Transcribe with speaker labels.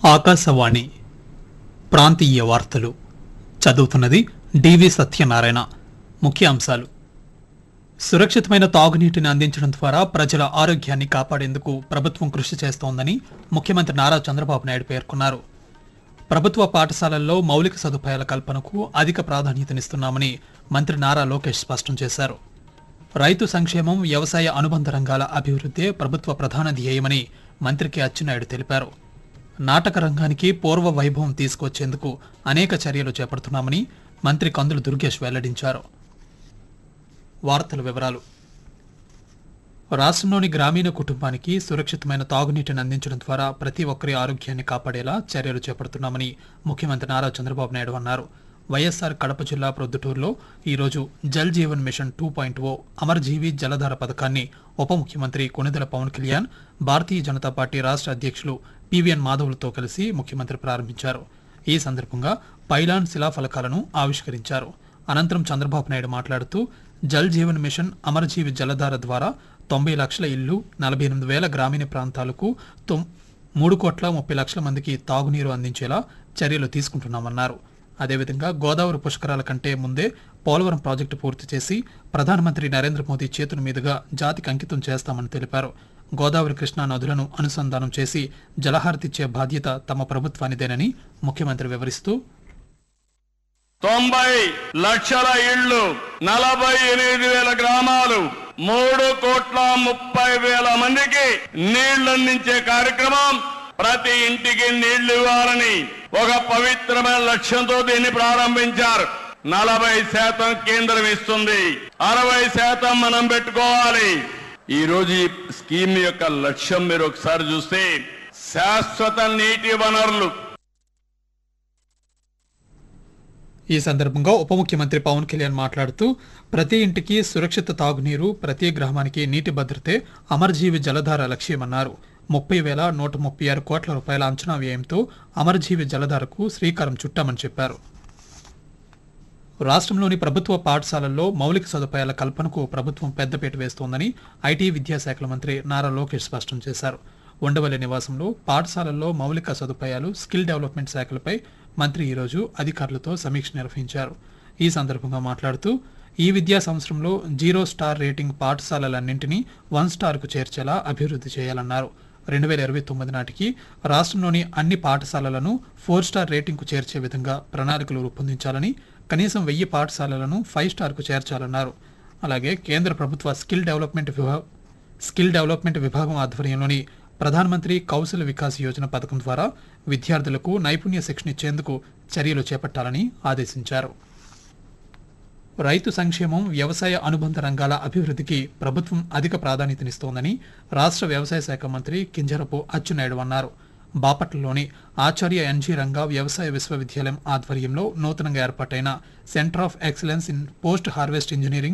Speaker 1: ఆకాశవాణి ప్రాంతీయ వార్తలు చదువుతున్నది డివి సత్యనారాయణ ముఖ్యాంశాలు సురక్షితమైన తాగునీటిని అందించడం ద్వారా ప్రజల ఆరోగ్యాన్ని కాపాడేందుకు ప్రభుత్వం కృషి చేస్తోందని ముఖ్యమంత్రి నారా చంద్రబాబు నాయుడు పేర్కొన్నారు ప్రభుత్వ పాఠశాలల్లో మౌలిక సదుపాయాల కల్పనకు అధిక ప్రాధాన్యతనిస్తున్నామని మంత్రి నారా లోకేష్ స్పష్టం చేశారు రైతు సంక్షేమం వ్యవసాయ అనుబంధ రంగాల అభివృద్ధే ప్రభుత్వ ప్రధాన ధ్యేయమని మంత్రి కె అచ్చెన్నాయుడు తెలిపారు నాటక రంగానికి పూర్వ వైభవం తీసుకొచ్చేందుకు అనేక చర్యలు చేపడుతున్నామని మంత్రి కందులు దుర్గేష్ వెల్లడించారు వార్తల వివరాలు రాష్ట్రంలోని గ్రామీణ కుటుంబానికి సురక్షితమైన తాగునీటిని అందించడం ద్వారా ప్రతి ఒక్కరి ఆరోగ్యాన్ని కాపాడేలా చర్యలు చేపడుతున్నామని ముఖ్యమంత్రి నారా చంద్రబాబు నాయుడు అన్నారు వైఎస్ఆర్ కడప జిల్లా ప్రొద్దుటూరులో ఈరోజు Jal Jeevan mission two point O Amarjeevi Jaladhara పథకాన్ని ఉప ముఖ్యమంత్రి కొనిదెల పవన్ కళ్యాణ్ భారతీయ జనతా పార్టీ రాష్ట్ర అధ్యక్షులు పివిఎన్ మాధవ్లతో కలిసి ముఖ్యమంత్రి ప్రారంభించారు ఈ సందర్భంగా పైలాన్ శిలాఫలకాలను ఆవిష్కరించారు అనంతరం చంద్రబాబు నాయుడు మాట్లాడుతూ జల్ జీవన్ మిషన్ అమరజీవి జలధార ద్వారా తొంభై లక్షల ఇళ్లు నలభై ఎనిమిది వేల గ్రామీణ ప్రాంతాలకు తొమ్- మూడు కోట్ల ముప్పై లక్షల మందికి తాగునీరు అందించేలా చర్యలు తీసుకుంటున్నామన్నారు అదేవిధంగా గోదావరి పుష్కరాల కంటే ముందే పోలవరం ప్రాజెక్టు పూర్తి చేసి ప్రధానమంత్రి నరేంద్ర మోదీ చేతుల మీదుగా జాతికి అంకితం చేస్తామని తెలిపారు గోదావరి కృష్ణా నదులను అనుసంధానం చేసి జలహారతిచ్చే బాధ్యత తమ ప్రభుత్వానిదేనని ముఖ్యమంత్రి వివరిస్తూ
Speaker 2: తొంభై లక్షల ఇళ్లు నలభై ఎనిమిది వేల గ్రామాలు మూడు కోట్ల ముప్పై వేల మందికి నీళ్లు అందించే కార్యక్రమం ప్రతి ఇంటికి నీళ్లు ఇవ్వాలని ఒక పవిత్రమైన లక్ష్యంతో దీన్ని ప్రారంభించారు నలభై శాతం కేంద్రం ఇస్తుంది అరవై శాతం మనం పెట్టుకోవాలి ఈ రోజు ఈ స్కీమ్ యొక్క లక్ష్యం మీరు ఒకసారి చూస్తే శాశ్వత నీటి వనరులు
Speaker 1: ఈ సందర్భంగా ఉప ముఖ్యమంత్రి పవన్ కళ్యాణ్ మాట్లాడుతూ ప్రతి ఇంటికి సురక్షిత తాగునీరు ప్రతి గ్రామానికి నీటి భద్రతే అమరజీవి జలధార లక్ష్యమన్నారు ముప్పై వేల నూట ముప్పై ఆరు కోట్ల రూపాయల అంచనా వ్యయంతో అమరజీవి జలధారకు శ్రీకారం చుట్టామని చెప్పారు రాష్ట్రంలోని ప్రభుత్వ పాఠశాలల్లో మౌలిక సదుపాయాల కల్పనకు ప్రభుత్వం పెద్దపీట వేస్తోందని ఐటీ విద్యాశాఖల మంత్రి నారా లోకేష్ స్పష్టం చేశారు ఉండవల్లి నివాసంలో పాఠశాలల్లో మౌలిక సదుపాయాలు స్కిల్ డెవలప్మెంట్ శాఖలపై మంత్రి ఈరోజు అధికారులతో సమీక్ష నిర్వహించారు ఈ సందర్భంగా మాట్లాడుతూ ఈ విద్యా సంవత్సరంలో జీరో స్టార్ రేటింగ్ పాఠశాలలన్నింటినీ వన్ స్టార్కు చేర్చేలా అభివృద్ధి చేయాలన్నారు రెండు వేల ఇరవై తొమ్మిది నాటికి రాష్ట్రంలోని అన్ని పాఠశాలలను ఫోర్ స్టార్ రేటింగ్కు చేర్చే విధంగా ప్రణాళికలు రూపొందించాలని కనీసం వెయ్యి పాఠశాలలను ఫైవ్ స్టార్కు చేర్చాలన్నారు అలాగే కేంద్ర ప్రభుత్వ స్కిల్ డెవలప్మెంట్ విభా స్కిల్ డెవలప్మెంట్ విభాగం ఆధ్వర్యంలోని ప్రధానమంత్రి కౌశల్ వికాస్ యోజన పథకం ద్వారా విద్యార్థులకు నైపుణ్య శిక్షణ ఇచ్చేందుకు చర్యలు చేపట్టాలని ఆదేశించారు రైతు సంక్షేమం వ్యవసాయ అనుబంధ రంగాల అభివృద్ధికి ప్రభుత్వం అధిక ప్రాధాన్యతనిస్తోందని రాష్ట్ర వ్యవసాయ శాఖ మంత్రి కింజరపు అచ్చెన్నాయుడు అన్నారు బాపట్లలోని ఆచార్య ఎన్జీ రంగా వ్యవసాయ విశ్వవిద్యాలయం ఆధ్వర్యంలో నూతనంగా ఏర్పాటైన centre of excellence in post harvest engineering